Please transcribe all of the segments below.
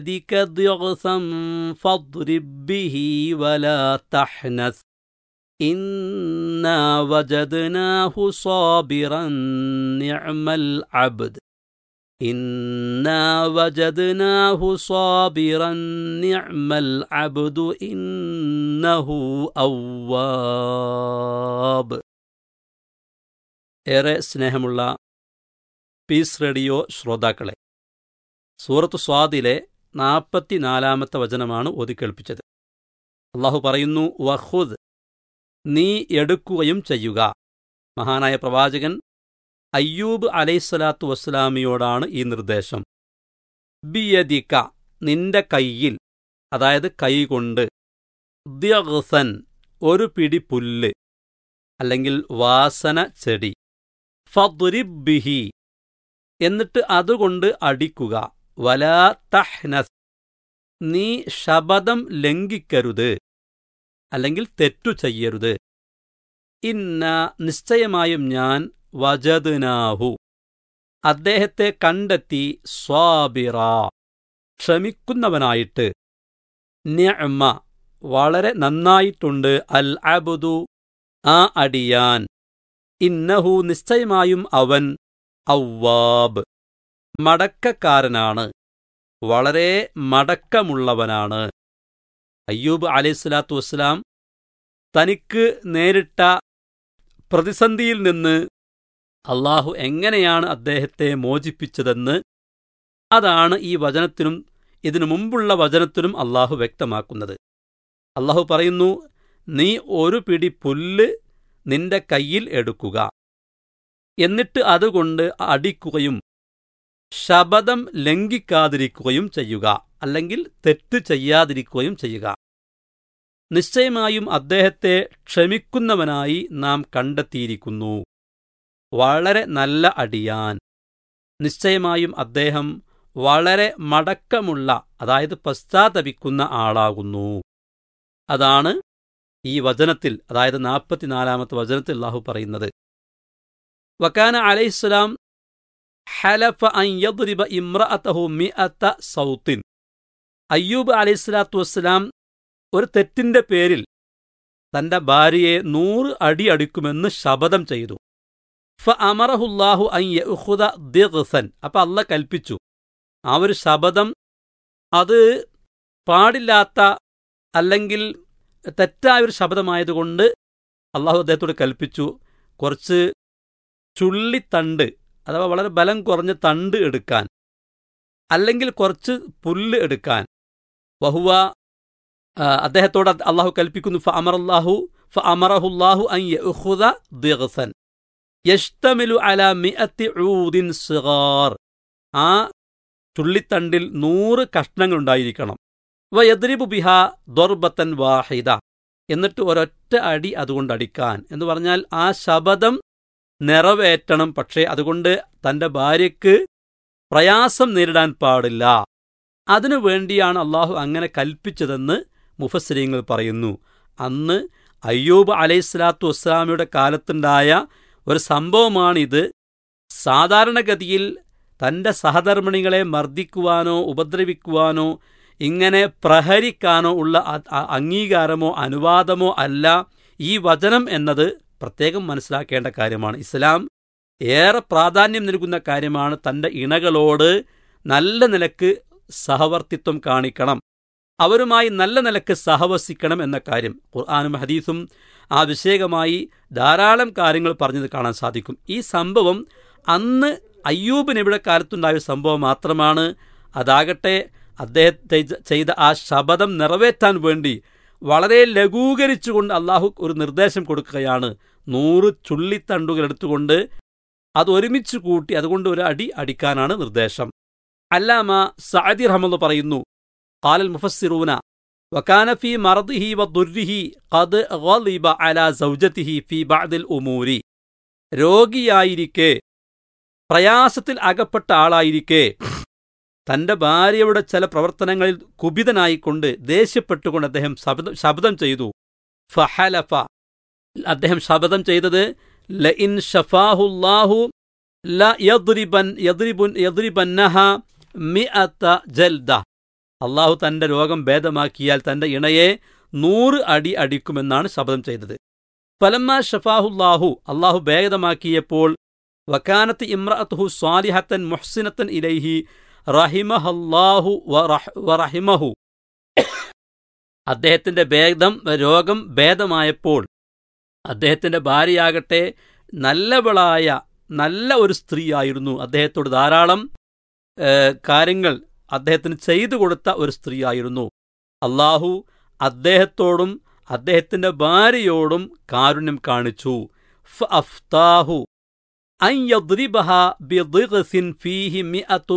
بيدك ضغثا فاضرب به ولا تحنث إنا وجدناه صابرا نعم العبد إنا وجدناه صابرا نعم العبد إنه أواب ഏറെ സ്നേഹമുള്ള piece radio ശ്രോതാക്കളെ സൂറത്ത് സ്വാദിലെ നാൽപ്പത്തിനാലാമത്തെ വചനമാണ് ഓതിക്കേൾപ്പിച്ചത് അള്ളാഹു പറയുന്നു വഹുദ് നീ എടുക്കുകയും ചെയ്യുക മഹാനായ പ്രവാചകൻ അയ്യൂബ് അലൈഹിസ്സലാത്തു വസ്സലാമിയോടാണ് ഈ നിർദ്ദേശം ബിയദിക്ക നിന്റെ കയ്യിൽ അതായത് കൈകൊണ്ട് ദ്യഗ്സൻ ഒരു പിടി പുല്ല് അല്ലെങ്കിൽ വാസന ചെടി ഫദ്രിബിഹി എന്നിട്ട് അതുകൊണ്ട് അടിക്കുക വലാ തഹ്നസ് നീ ശബദം ലംഘിക്കരുത് അല്ലെങ്കിൽ തെറ്റു ചെയ്യരുത് ഇന്ന നിശ്ചയമായും ഞാൻ വജദ്നാഹു അദ്ദേഹത്തെ കണ്ടെത്തി സ്വാബിറ ക്ഷമിക്കുന്നവനായിട്ട് നിഅമ വളരെ നന്നായിട്ടുണ്ട് അൽ അബുദു ആ അടിയാൻ ഇന്നഹു നിശ്ചയമായും അവൻ ഔവാബ് മടക്കക്കാരനാണ് വളരെ മടക്കമുള്ളവനാണ് അയ്യൂബ് അലൈഹിസ്സലാത്തു വസ്സലാം തനിക്ക് നേരിട്ട പ്രതിസന്ധിയിൽ നിന്ന് അള്ളാഹു എങ്ങനെയാണ് അദ്ദേഹത്തെ മോചിപ്പിച്ചതെന്ന് അതാണ് ഈ വചനത്തിനും ഇതിനു മുമ്പുള്ള വചനത്തിനും അള്ളാഹു വ്യക്തമാക്കുന്നത് അള്ളാഹു പറയുന്നു നീ ഒരു പിടി പുല്ല് നിന്റെ കയ്യിൽ എടുക്കുക എന്നിട്ട് അതുകൊണ്ട് അടിക്കുകയും ശബദം ലംഘിക്കാതിരിക്കുകയും ചെയ്യുക അല്ലെങ്കിൽ തെറ്റ് ചെയ്യാതിരിക്കുകയും ചെയ്യുക നിശ്ചയമായും അദ്ദേഹത്തെ ക്ഷമിക്കുന്നവനായി നാം കണ്ടെത്തിയിരിക്കുന്നു വളരെ നല്ല അടിയാൻ നിശ്ചയമായും അദ്ദേഹം വളരെ മടക്കമുള്ള അതായത് പശ്ചാത്തപിക്കുന്ന ആളാകുന്നു അതാണ് ഈ വചനത്തിൽ അതായത് നാൽപ്പത്തിനാലാമത്തെ വചനത്തിൽ അള്ളാഹു പറയുന്നത് വക്കാന അലൈഹിസ്സലാം ഹലഫ അൻ യദ്രിബ ഇമ്രഅതഹു മിഅത സൗത്തിൻ അയ്യൂബ് അലൈഹിസ്സലാത്തു വസ്സലാം ഒരു തെറ്റിന്റെ പേരിൽ തന്റെ ഭാര്യയെ നൂറ് അടി അടിക്കുമെന്ന് ശപഥം ചെയ്തു ഫ അമറഹുല്ലാഹു അൻ യഖുദ ദിഗ്സൻ അപ്പൊ അല്ല കൽപ്പിച്ചു ആ ഒരു ശപഥം അത് പാടില്ലാത്ത അല്ലെങ്കിൽ തെറ്റായ ഒരു ശബ്ദമായതുകൊണ്ട് അള്ളാഹു അദ്ദേഹത്തോട് കൽപ്പിച്ചു കുറച്ച് ചുള്ളിത്തണ്ട് അഥവാ വളരെ ബലം കുറഞ്ഞ തണ്ട് എടുക്കാൻ അല്ലെങ്കിൽ കുറച്ച് പുല്ല് എടുക്കാൻ വഹുവ അദ്ദേഹത്തോട് അള്ളാഹു കൽപ്പിക്കുന്നു ഫ അമറല്ലാഹു ഫ അമറഹുല്ലാഹു അൻ യഖുദ ദിഗ്സൻ യഷ്തമിലു അല മിഅത്തി ഊദിൻ സിഗാർ ആ ചുള്ളിത്തണ്ടിൽ നൂറ് കഷ്ണങ്ങളുണ്ടായിരിക്കണം വയദ്രിബു ബിഹ ദൊർബത്തൻ വാഹിദ എന്നിട്ട് ഒരൊറ്റ അടി അതുകൊണ്ട് അടിക്കാൻ എന്ന് പറഞ്ഞാൽ ആ ശബദം നിറവേറ്റണം പക്ഷേ അതുകൊണ്ട് തന്റെ ഭാര്യയ്ക്ക് പ്രയാസം നേരിടാൻ പാടില്ല അതിനു വേണ്ടിയാണ് അള്ളാഹു അങ്ങനെ കൽപ്പിച്ചതെന്ന് മുഫസ്സിരിങ്ങൾ പറയുന്നു അന്ന് അയ്യൂബ് അലൈഹിസ്ലാത്തു വസ്സലാമിയുടെ കാലത്തുണ്ടായ ഒരു സംഭവമാണിത് സാധാരണഗതിയിൽ തന്റെ സഹധർമ്മിണികളെ മർദ്ദിക്കുവാനോ ഉപദ്രവിക്കുവാനോ ഇങ്ങനെ പ്രഹരിക്കാനോ ഉള്ള അംഗീകാരമോ അനുവാദമോ അല്ല ഈ വചനം എന്നത് പ്രത്യേകം മനസ്സിലാക്കേണ്ട കാര്യമാണ് ഇസ്ലാം ഏറെ പ്രാധാന്യം നൽകുന്ന കാര്യമാണ് തന്റെ ഇണകളോട് നല്ല നിലക്ക് സഹവർത്തിത്വം കാണിക്കണം അവരുമായി നല്ല നിലക്ക് സഹവസിക്കണം എന്ന കാര്യം ഖുർആാനും ഹദീസും ആ വിഷയകമായി ധാരാളം കാര്യങ്ങൾ പറഞ്ഞത് കാണാൻ സാധിക്കും ഈ സംഭവം അന്ന് അയ്യൂബ് നബിയുടെ കാലത്തുണ്ടായ ഒരു സംഭവം മാത്രമാണ് അതാകട്ടെ അദ്ദേഹത്തെ ചെയ്ത ആ ശപഥം നിറവേറ്റാൻ വേണ്ടി വളരെ ലഘൂകരിച്ചുകൊണ്ട് അള്ളാഹു ഒരു നിർദ്ദേശം കൊടുക്കുകയാണ് നൂറ് ചുള്ളിത്തണ്ടുകൾ എടുത്തുകൊണ്ട് അത് ഒരുമിച്ച് കൂട്ടി അതുകൊണ്ട് ഒരു അടി അടിക്കാനാണ് നിർദ്ദേശം അല്ലാമ സഅദി റഹ്മെന്ന് പറയുന്നു ഖാലൽ മുഫസ്സിറൂന وكان في مرضه وضره قد غضب على زوجته في بعض الأمور രോഗിയായിരിക്കെ പ്രയാസത്തിൽ അകപ്പെട്ട ആളായിരിക്കെ തന്റെ ഭാര്യയുടെ ചില പ്രവർത്തനങ്ങളിൽ കുപിതനായിക്കൊണ്ട് ദേഷ്യപ്പെട്ടുകൊണ്ട് അദ്ദേഹം ശബ്ദം ശബ്ദം ചെയ്തു ഫഹലഫ അദ്ദേഹം ശപഥം ചെയ്തത് ലഇൻ ഷഫാഹുല്ലാഹു ല യദ്രിബൻ യദ്രിബുൻ യദ്രിബന്നഹ മിഅത്ത ജൽദ അള്ളാഹു തന്റെ രോഗം ഭേദമാക്കിയാൽ തന്റെ ഇണയെ നൂറ് അടി അടിക്കുമെന്നാണ് ശപഥം ചെയ്തത് ഫലമ്മ ഷഫാഹുല്ലാഹു അള്ളാഹു ഭേദമാക്കിയപ്പോൾ വക്കാനത്ത് ഇമ്രഅത്തുഹു സ്വാലിഹത്തൻ മുഹ്സിനത്തൻ ഇലൈഹി റഹിമഹല്ലാഹു വറഹിമഹു അദ്ദേഹത്തിന്റെ ഭേദം രോഗം ഭേദമായപ്പോൾ അദ്ദേഹത്തിന്റെ ഭാര്യയാകട്ടെ നല്ലവളായ നല്ല ഒരു സ്ത്രീയായിരുന്നു അദ്ദേഹത്തോട് ധാരാളം കാര്യങ്ങൾ അദ്ദേഹത്തിന് ചെയ്തു കൊടുത്ത ഒരു സ്ത്രീയായിരുന്നു അള്ളാഹു അദ്ദേഹത്തോടും അദ്ദേഹത്തിന്റെ ഭാര്യയോടും കാരുണ്യം കാണിച്ചു ഫഅഫ്താഹു അൻ യദ്രിബഹ ബിദിഗ്സിൻ ഫീഹി മിഅതു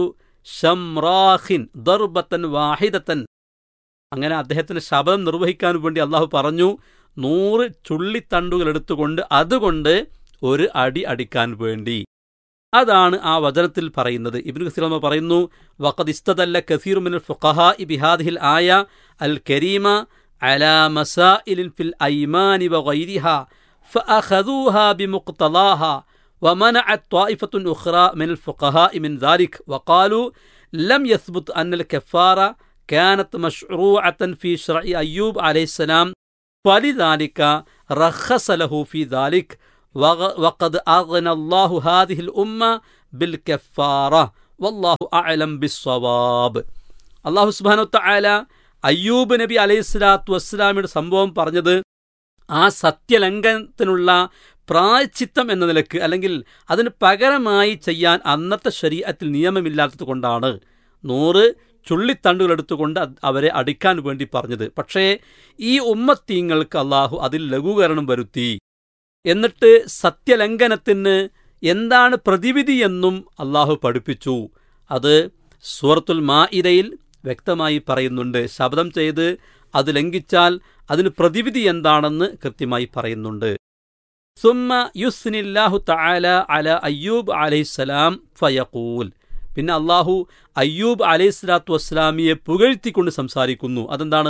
ശംറാഖിൻ ദർബത്തൻ വാഹിദത്തൻ അങ്ങനെ അദ്ദേഹത്തിന് ശബദം നിർവഹിക്കാൻ വേണ്ടി അള്ളാഹു പറഞ്ഞു നൂറ് ചുള്ളിത്തണ്ടുകൾ എടുത്തുകൊണ്ട് അതുകൊണ്ട് ഒരു അടി അടിക്കാൻ വേണ്ടി അതാണ് ആ വചനത്തിൽ പറയുന്നത് ഇബ്നു കസീർ പറയുന്നു വഖദ് ഇസ്തദല്ല കസീർ മിനൽ ഫുഖഹാ ബിഹാദിഹിൽ ആയ അൽ കരീമ അലാ മസായിലിൻ ഫിൽ ഐമാനി വഗൈരിഹാ فأخذوها بمقتضاها ومنعت طائفة أخرى من الفقهاء من ذلك وقالوا لم يثبت أن الكفارة كانت مشروعة في شرع أيوب عليه السلام فلذلك رخص له في ذلك وقد أغنى الله هذه الأمة بالكفارة والله أعلم بالصواب അള്ളാഹു സുബാനു തായാല അയ്യൂബ് നബി അലൈഹി സ്വലാത്തു വസ്സലാമിയുടെ സംഭവം പറഞ്ഞത് ആ സത്യലംഘനത്തിനുള്ള പ്രായച്ചിത്തം എന്ന നിലക്ക് അല്ലെങ്കിൽ അതിന് പകരമായി ചെയ്യാൻ അന്നത്തെ ശരീരത്തിൽ നിയമമില്ലാത്തത് കൊണ്ടാണ് നൂറ് ചുള്ളിത്തണ്ടുകൾ എടുത്തുകൊണ്ട് അവരെ അടിക്കാൻ വേണ്ടി പറഞ്ഞത് പക്ഷേ ഈ ഉമ്മത്തീങ്ങൾക്ക് അള്ളാഹു അതിൽ ലഘൂകരണം വരുത്തി എന്നിട്ട് സത്യലംഘനത്തിന് എന്താണ് പ്രതിവിധി എന്നും അള്ളാഹു പഠിപ്പിച്ചു അത് സൂറത്തുൽ മാഇരയിൽ വ്യക്തമായി പറയുന്നുണ്ട് ശബ്ദം ചെയ്ത് അത് ലംഘിച്ചാൽ അതിന് പ്രതിവിധി എന്താണെന്ന് കൃത്യമായി പറയുന്നുണ്ട് സുമ്മ യുസ്നില്ലാഹു തആല അല അയ്യൂബ് അലൈഹിസ്സലാം ഫയഖൂൽ പിന്നെ അള്ളാഹു അയ്യൂബ് അലൈഹി സ്വലാത്തു വസ്സലാമിയെ പുകഴ്ത്തിക്കൊണ്ട് സംസാരിക്കുന്നു അതെന്താണ്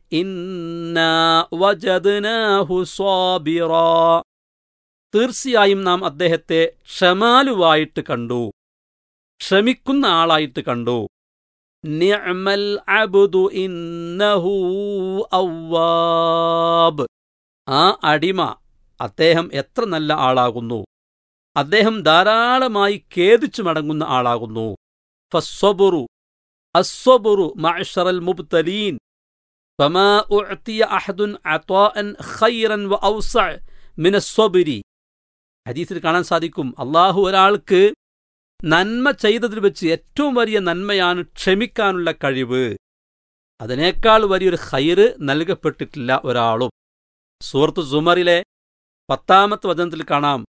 തീർച്ചയായും നാം അദ്ദേഹത്തെ ക്ഷമാലുവായിട്ട് കണ്ടു ക്ഷമിക്കുന്ന ആളായിട്ട് കണ്ടു നിഅമൽ അബ്ദു ഇന്നഹു അവ്വാബ് ആ അടിമ അദ്ദേഹം എത്ര നല്ല ആളാകുന്നു അദ്ദേഹം ധാരാളമായി ഖേദിച്ചു മടങ്ങുന്ന ആളാകുന്നു ഫസ്വബുറു അസ്വബുറു മഅ്ശറൽ മുബ്തലീൻ ഫമാ ഉഅ്തിയ അഹദുൻ അത്വാഅൻ ഖൈറൻ വഔസഅ മിന സ്വബരി ഹദീസിൽ കാണാൻ സാധിക്കും അള്ളാഹു ഒരാൾക്ക് നന്മ ചെയ്തതിൽ വെച്ച് ഏറ്റവും വലിയ നന്മയാണ് ക്ഷമിക്കാനുള്ള കഴിവ് അതിനേക്കാൾ വലിയൊരു ഖൈറ് നൽകപ്പെട്ടിട്ടില്ല ഒരാളും സൂറത്ത് സുമറിലെ പത്താമത്തെ വചനത്തിൽ കാണാം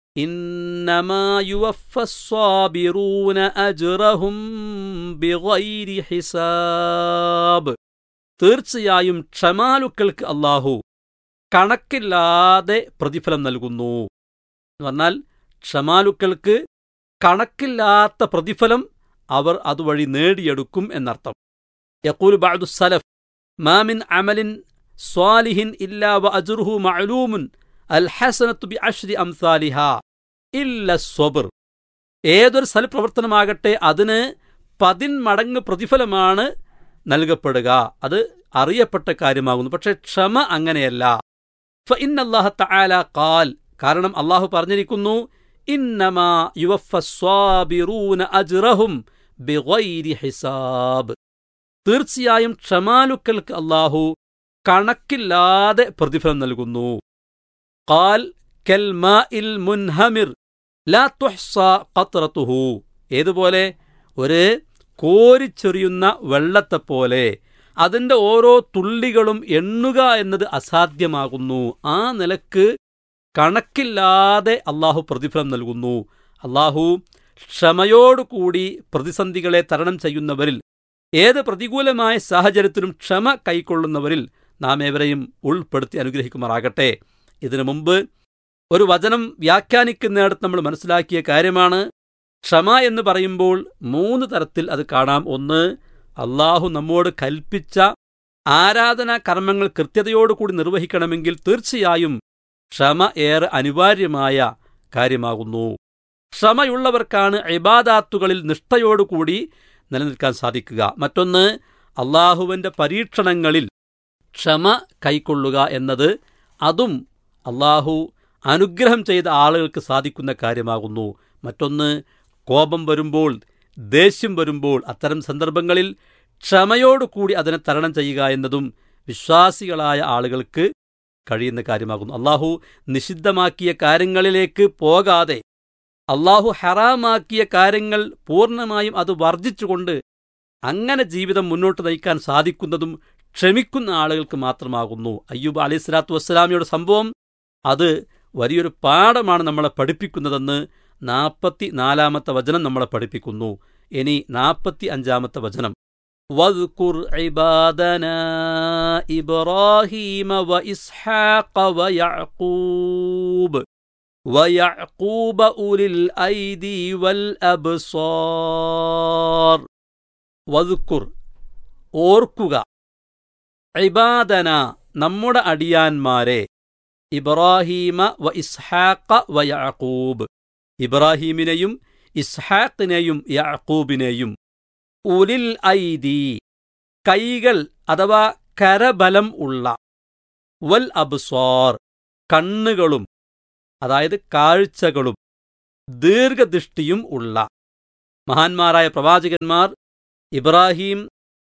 ഹിസാബ് തീർച്ചയായും ക്ഷമാലുക്കൾക്ക് അള്ളാഹു കണക്കില്ലാതെ പ്രതിഫലം നൽകുന്നു എന്ന് പറഞ്ഞാൽ ക്ഷമാലുക്കൾക്ക് കണക്കില്ലാത്ത പ്രതിഫലം അവർ അതുവഴി നേടിയെടുക്കും എന്നർത്ഥം യക്കൂൽ ബഅദു സലഫ് മാമിൻ അമലിൻ സ്വാലിഹിൻ ഇല്ലാ വ അജ്റുഹു മഅലൂമുൻ അൽ ഹസനത്തു ബി അഷ്രി അംസാലിഹ ഇല്ല സ്വബർ ഏതൊരു സൽപ്രവർത്തനമാകട്ടെ അതിന് പതിന്മടങ്ങ് പ്രതിഫലമാണ് നൽകപ്പെടുക അത് അറിയപ്പെട്ട കാര്യമാകുന്നു പക്ഷെ ക്ഷമ അങ്ങനെയല്ല ഫ ഇന്നല്ലാഹ തആല ഖാൽ കാരണം അള്ളാഹു പറഞ്ഞിരിക്കുന്നു ഇന്നമാ യുവഫസ്വാബിറൂന അജ്റഹും ബിഗൈരി ഹിസാബ് തീർച്ചയായും ക്ഷമാലുക്കൾക്ക് അള്ളാഹു കണക്കില്ലാതെ പ്രതിഫലം നൽകുന്നു ഖാൽ കൽമാ ഇൽ മുൻഹമിർ ലാ തുഹ്സ ഖത്രത്തുഹു ഏതുപോലെ ഒരു കോരിച്ചൊരിയുന്ന വെള്ളത്തെപ്പോലെ അതിന്റെ ഓരോ തുള്ളികളും എണ്ണുക എന്നത് അസാധ്യമാകുന്നു ആ നിലക്ക് കണക്കില്ലാതെ അള്ളാഹു പ്രതിഫലം നൽകുന്നു അള്ളാഹു ക്ഷമയോടുകൂടി പ്രതിസന്ധികളെ തരണം ചെയ്യുന്നവരിൽ ഏത് പ്രതികൂലമായ സാഹചര്യത്തിലും ക്ഷമ കൈക്കൊള്ളുന്നവരിൽ നാം ഏവരെയും ഉൾപ്പെടുത്തി അനുഗ്രഹിക്കുമാറാകട്ടെ ഇതിനു മുമ്പ് ഒരു വചനം വ്യാഖ്യാനിക്കുന്നിടത്ത് നമ്മൾ മനസ്സിലാക്കിയ കാര്യമാണ് ക്ഷമ എന്ന് പറയുമ്പോൾ മൂന്ന് തരത്തിൽ അത് കാണാം ഒന്ന് അള്ളാഹു നമ്മോട് കൽപ്പിച്ച ആരാധനാ കർമ്മങ്ങൾ കൃത്യതയോടുകൂടി നിർവഹിക്കണമെങ്കിൽ തീർച്ചയായും ക്ഷമ ഏറെ അനിവാര്യമായ കാര്യമാകുന്നു ക്ഷമയുള്ളവർക്കാണ് ഇബാദാത്തുകളിൽ നിഷ്ഠയോടുകൂടി നിലനിൽക്കാൻ സാധിക്കുക മറ്റൊന്ന് അള്ളാഹുവിൻ്റെ പരീക്ഷണങ്ങളിൽ ക്ഷമ കൈക്കൊള്ളുക എന്നത് അതും അള്ളാഹു അനുഗ്രഹം ചെയ്ത ആളുകൾക്ക് സാധിക്കുന്ന കാര്യമാകുന്നു മറ്റൊന്ന് കോപം വരുമ്പോൾ ദേഷ്യം വരുമ്പോൾ അത്തരം സന്ദർഭങ്ങളിൽ ക്ഷമയോടുകൂടി അതിനെ തരണം ചെയ്യുക എന്നതും വിശ്വാസികളായ ആളുകൾക്ക് കഴിയുന്ന കാര്യമാകുന്നു അള്ളാഹു നിഷിദ്ധമാക്കിയ കാര്യങ്ങളിലേക്ക് പോകാതെ അള്ളാഹു ഹറാമാക്കിയ കാര്യങ്ങൾ പൂർണ്ണമായും അത് വർജിച്ചുകൊണ്ട് അങ്ങനെ ജീവിതം മുന്നോട്ട് നയിക്കാൻ സാധിക്കുന്നതും ക്ഷമിക്കുന്ന ആളുകൾക്ക് മാത്രമാകുന്നു അയ്യൂബ് അലൈഹി സ്വലാത്തു വസ്സലാമിയുടെ സംഭവം അത് വലിയൊരു പാഠമാണ് നമ്മളെ പഠിപ്പിക്കുന്നതെന്ന് നാൽപ്പത്തി നാലാമത്തെ വചനം നമ്മളെ പഠിപ്പിക്കുന്നു ഇനി നാൽപ്പത്തി അഞ്ചാമത്തെ വചനം واذكر عبادنا إبراهيم وإسحاق ويعقوب ويعقوب أولي الأيدي والأبصار واذكر ഓർക്കുക ഇബാദന നമ്മുടെ അടിയാന്മാരെ ഇബ്രാഹീമ വ ഇസ്ഹാഖ വ യാക്കൂബ് ഇബ്രാഹീമിനെയും ഇസ്ഹാഖിനെയും യാക്കൂബിനെയും ഉലിൽ ഐദി കൈകൾ അഥവാ കരബലം ഉള്ള വൽ അബ്സ്വാർ കണ്ണുകളും അതായത് കാഴ്ചകളും ദീർഘദൃഷ്ടിയും ഉള്ള മഹാന്മാരായ പ്രവാചകന്മാർ ഇബ്രാഹിം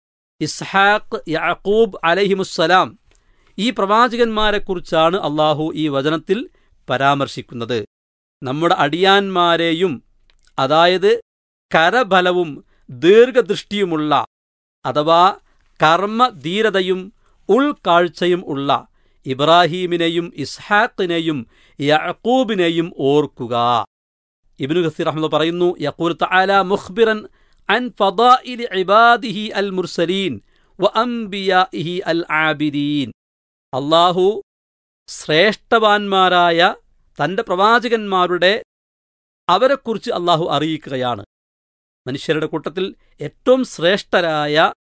ഇസ്ഹാഖ് യാക്കൂബ് അലഹിമുസ്സലാം ഈ പ്രവാചകന്മാരെക്കുറിച്ചാണ് അള്ളാഹു ഈ വചനത്തിൽ പരാമർശിക്കുന്നത് നമ്മുടെ അടിയാന്മാരെയും അതായത് കരബലവും ദീർഘദൃഷ്ടിയുമുള്ള അഥവാ കർമ്മധീരതയും ഉൾക്കാഴ്ചയും ഉള്ള ഇബ്രാഹീമിനെയും ഇസ്ഹാഖിനെയും യഅക്കൂബിനെയും ഓർക്കുക ഇബ്നു ഖസീർ അഹമ്മദ് പറയുന്നു യഖൂൽ തആല മുഖ്ബിറൻ അൻ ഫദാഇലി ഇബാദിഹി അൽ മുർസലീൻ വ അംബിയാഇഹി അൽ ആബിദീൻ അള്ളാഹു ശ്രേഷ്ഠവാന്മാരായ തന്റെ പ്രവാചകന്മാരുടെ അവരെക്കുറിച്ച് അള്ളാഹു അറിയിക്കുകയാണ് മനുഷ്യരുടെ കൂട്ടത്തിൽ ഏറ്റവും ശ്രേഷ്ഠരായ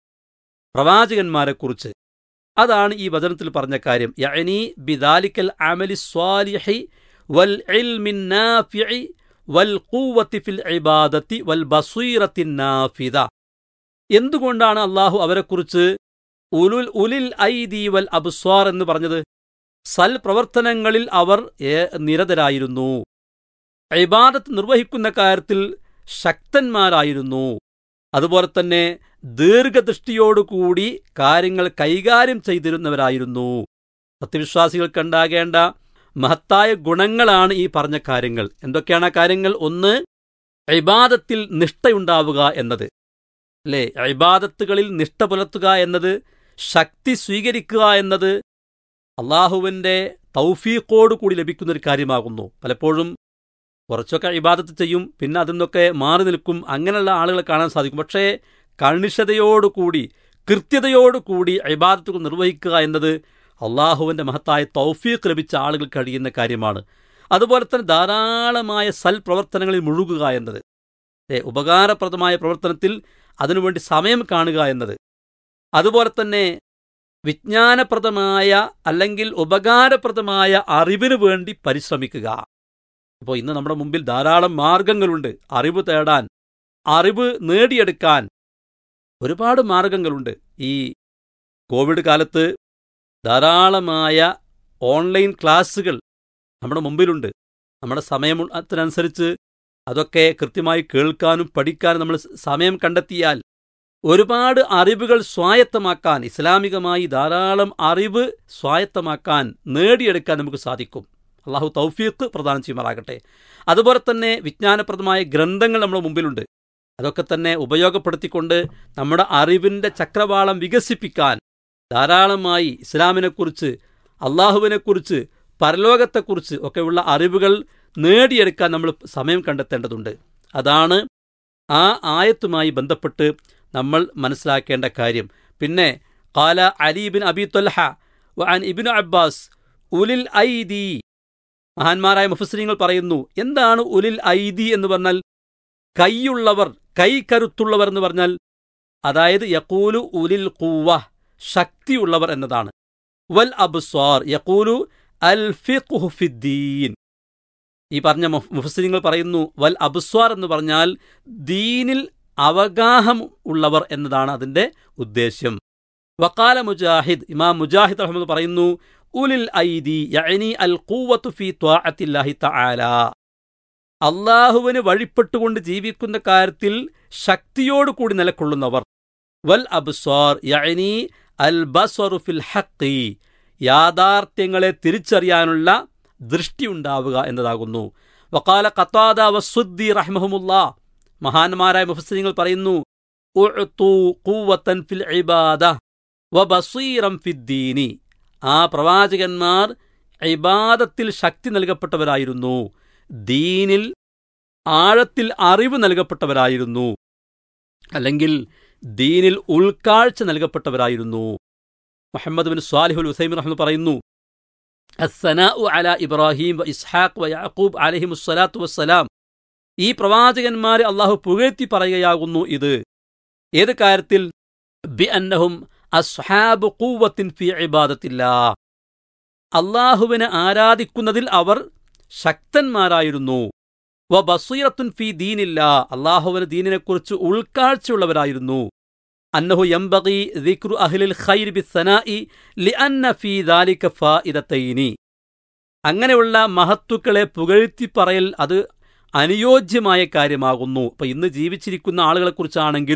പ്രവാചകന്മാരെക്കുറിച്ച് അതാണ് ഈ വചനത്തിൽ പറഞ്ഞ കാര്യം യഅനി ബിദാലിക്കൽ അമലി സ്വാലിഹി വൽ ഇൽമിൻ നാഫിഇ വൽ ഖുവത്തി ഫിൽ ഇബാദത്തി വൽ ബസീറത്തിൻ നാഫിദ എന്തുകൊണ്ടാണ് അള്ളാഹു അവരെക്കുറിച്ച് ഉലുൽ ഉലിൽ ഐദി വൽ അബ്സ്വാർ എന്ന് പറഞ്ഞത് സൽ പ്രവർത്തനങ്ങളിൽ അവർ നിരതരായിരുന്നു ഇബാദത്ത് നിർവഹിക്കുന്ന കാര്യത്തിൽ ശക്തന്മാരായിരുന്നു അതുപോലെ തന്നെ ദീർഘദൃഷ്ടിയോടുകൂടി കാര്യങ്ങൾ കൈകാര്യം ചെയ്തിരുന്നവരായിരുന്നു സത്യവിശ്വാസികൾക്കുണ്ടാകേണ്ട മഹത്തായ ഗുണങ്ങളാണ് ഈ പറഞ്ഞ കാര്യങ്ങൾ എന്തൊക്കെയാണ് ആ കാര്യങ്ങൾ ഒന്ന് ഇബാദത്തിൽ നിഷ്ഠയുണ്ടാവുക എന്നത് അല്ലേ ഇബാദത്തുകളിൽ നിഷ്ഠ പുലർത്തുക എന്നത് ശക്തി സ്വീകരിക്കുക എന്നത് അള്ളാഹുവിൻ്റെ തൗഫീഖോടുകൂടി ലഭിക്കുന്ന ഒരു കാര്യമാകുന്നു പലപ്പോഴും കുറച്ചൊക്കെ ഇബാദത്ത് ചെയ്യും പിന്നെ അതിൽ നിന്നൊക്കെ മാറി നിൽക്കും അങ്ങനെയുള്ള ആളുകളെ കാണാൻ സാധിക്കും പക്ഷേ കണിശതയോടുകൂടി കൃത്യതയോടുകൂടി ഇബാദത്തുകൾ നിർവഹിക്കുക എന്നത് അള്ളാഹുവിൻ്റെ മഹത്തായ തൗഫീഖ് ലഭിച്ച ആളുകൾ കഴിയുന്ന കാര്യമാണ് അതുപോലെ തന്നെ ധാരാളമായ സൽപ്രവർത്തനങ്ങളിൽ മുഴുകുക എന്നത് ഏ ഉപകാരപ്രദമായ പ്രവർത്തനത്തിൽ അതിനുവേണ്ടി സമയം കാണുക എന്നത് അതുപോലെ തന്നെ വിജ്ഞാനപ്രദമായ അല്ലെങ്കിൽ ഉപകാരപ്രദമായ അറിവിനു വേണ്ടി പരിശ്രമിക്കുക ഇപ്പോൾ ഇന്ന് നമ്മുടെ മുമ്പിൽ ധാരാളം മാർഗങ്ങളുണ്ട് അറിവ് തേടാൻ അറിവ് നേടിയെടുക്കാൻ ഒരുപാട് മാർഗങ്ങളുണ്ട് ഈ കോവിഡ് കാലത്ത് ധാരാളമായ ഓൺലൈൻ ക്ലാസ്സുകൾ നമ്മുടെ മുമ്പിലുണ്ട് നമ്മുടെ സമയത്തിനനുസരിച്ച് അതൊക്കെ കൃത്യമായി കേൾക്കാനും പഠിക്കാനും നമ്മൾ സമയം കണ്ടെത്തിയാൽ ഒരുപാട് അറിവുകൾ സ്വായത്തമാക്കാൻ ഇസ്ലാമികമായി ധാരാളം അറിവ് സ്വായത്തമാക്കാൻ നേടിയെടുക്കാൻ നമുക്ക് സാധിക്കും അള്ളാഹു തൗഫീഖ് പ്രദാനം ചെയ്യുമാറാകട്ടെ അതുപോലെ തന്നെ വിജ്ഞാനപ്രദമായ ഗ്രന്ഥങ്ങൾ നമ്മുടെ മുമ്പിലുണ്ട് അതൊക്കെ തന്നെ ഉപയോഗപ്പെടുത്തിക്കൊണ്ട് നമ്മുടെ അറിവിൻ്റെ ചക്രവാളം വികസിപ്പിക്കാൻ ധാരാളമായി ഇസ്ലാമിനെക്കുറിച്ച് അള്ളാഹുവിനെക്കുറിച്ച് പരലോകത്തെക്കുറിച്ച് ഒക്കെയുള്ള അറിവുകൾ നേടിയെടുക്കാൻ നമ്മൾ സമയം കണ്ടെത്തേണ്ടതുണ്ട് അതാണ് ആ ആയത്തുമായി ബന്ധപ്പെട്ട് നമ്മൾ മനസ്സിലാക്കേണ്ട കാര്യം പിന്നെ കാല അലീബിൻ അബി തൊൽഹ വൻ ഇബിൻ അബ്ബാസ് ഉലിൽ ഐദി മഹാന്മാരായ മുഫസ്ലിങ്ങൾ പറയുന്നു എന്താണ് ഉലിൽ ഐദി എന്ന് പറഞ്ഞാൽ കൈയുള്ളവർ കൈ കരുത്തുള്ളവർ എന്ന് പറഞ്ഞാൽ അതായത് യക്കൂലു ഉലിൽ കൂവ ശക്തിയുള്ളവർ എന്നതാണ് വൽ അബ്സ്വാർ യക്കൂലു അൽ ഫിഖുഫിദ്ദീൻ ഈ പറഞ്ഞ മുഫസ്ലിങ്ങൾ പറയുന്നു വൽ അബ്സ്വാർ എന്ന് പറഞ്ഞാൽ ദീനിൽ അവഗാഹം ഉള്ളവർ എന്നതാണ് അതിന്റെ ഉദ്ദേശ്യം വക്കാല മുജാഹിദ് ഇമാം മുജാഹിദ് അഹമ്മദ് പറയുന്നു ഉലിൽ ഐദി യഅനി അൽ ഖൂവത്തു ഫീ ത്വാഅത്തില്ലാഹി തആല അള്ളാഹുവിന് വഴിപ്പെട്ടുകൊണ്ട് ജീവിക്കുന്ന കാര്യത്തിൽ ശക്തിയോടുകൂടി നിലകൊള്ളുന്നവർ വൽ അബ്സാർ യഅനി അൽ ബസ്വറു ഫിൽ ഹഖി യാഥാർത്ഥ്യങ്ങളെ തിരിച്ചറിയാനുള്ള ദൃഷ്ടിയുണ്ടാവുക എന്നതാകുന്നു വക്കാല ഖത്താദ വസുദ്ദി റഹ്മഹുമുല്ലാ മഹാന്മാരായ മുഫസ്സിങ്ങൾ പറയുന്നു ഉഅ്തു ഖുവ്വത്തൻ ഫിൽ ഇബാദ വബസീറം ഫിദ്ദീനി ആ പ്രവാചകന്മാർ ഇബാദത്തിൽ ശക്തി നൽകപ്പെട്ടവരായിരുന്നു ദീനിൽ ആഴത്തിൽ അറിവ് നൽകപ്പെട്ടവരായിരുന്നു അല്ലെങ്കിൽ ദീനിൽ ഉൾക്കാഴ്ച നൽകപ്പെട്ടവരായിരുന്നു മുഹമ്മദ് ബിൻ സ്വാലിഹുൽ ഹുസൈമിൻ റഹ്മത്ത് പറയുന്നു അസ്സനാഉ അല ഇബ്രാഹിം വ ഇസ്ഹാഖ് വ യാക്കൂബ് അലഹിമുസ്സലാത്തു വസ്സലാം ഈ പ്രവാചകന്മാരെ അള്ളാഹു പുകഴ്ത്തി പറയുകയാകുന്നു ഇത് ഏത് കാര്യത്തിൽ ബി അന്നഹും അസ്ഹാബ് കൂവത്തിൻ ഫി ഇബാദത്തില്ല അള്ളാഹുവിനെ ആരാധിക്കുന്നതിൽ അവർ ശക്തന്മാരായിരുന്നു വ ബസീറത്തുൻ ഫി ദീനില്ല അള്ളാഹുവിന് ദീനിനെക്കുറിച്ച് ഉൾക്കാഴ്ചയുള്ളവരായിരുന്നു അന്നഹു യംബഗി ദിക്റു അഹ്ലിൽ ഖൈർ ബിസ്സനാഇ ലിഅന്ന ഫീ ദാലിക ഫായിദത്തൈനി അങ്ങനെയുള്ള മഹത്തുക്കളെ പുകഴ്ത്തി പറയൽ അത് അനുയോജ്യമായ കാര്യമാകുന്നു അപ്പൊ ഇന്ന് ജീവിച്ചിരിക്കുന്ന ആളുകളെക്കുറിച്ചാണെങ്കിൽ